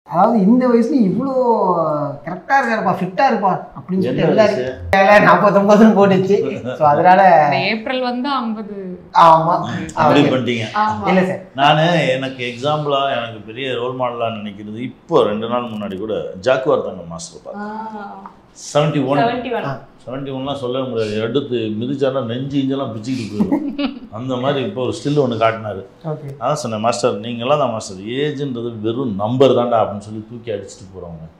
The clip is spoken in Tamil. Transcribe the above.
அதாவது இந்த வயசுல இவ்வளோ கரெக்டா இருக்காருப்பா ஃபிட்டா இருப்பா அப்படின்னு என்ன சொல்லிட்டு எல்லாரும் வயசு? நாற்பத்தொன்பதுன்னு போட்டுச்சு ஸோ அதனால இந்த ஏப்ரல் வந்து ஐம்பது ஆமா அப்படி பண்ணிட்டீங்க ஆமா இல்லை சார் நான் எனக்கு எக்ஸாம்பிளா எனக்கு பெரிய ரோல் மாடலாக நினைக்கிறது இப்போ ரெண்டு நாள் முன்னாடி கூட ஜாக்குவார் தங்க மாஸ்டர் பார்த்தேன் seventy one seventy one seventy ஒன்லாம் சொல்லவே முடியாது எடுத்து மிதிச்சாருன்னா நெஞ்சு இஞ்செல்லாம் பிச்சுக்கிட்டு போயிடும் அந்த மாதிரி இப்போ ஒரு ஸ்டில் ஒன்று காட்டினாரு ஓகே அதான் சொன்னேன் மாஸ்டர் நீங்களாம் தான் மாஸ்டர் ஏஜ்ன்றது வெறும் நம்பர் தான்டா அப்படின்னு சொல்லி தூக்கி அடிச்சுட்டு போகிறவங்க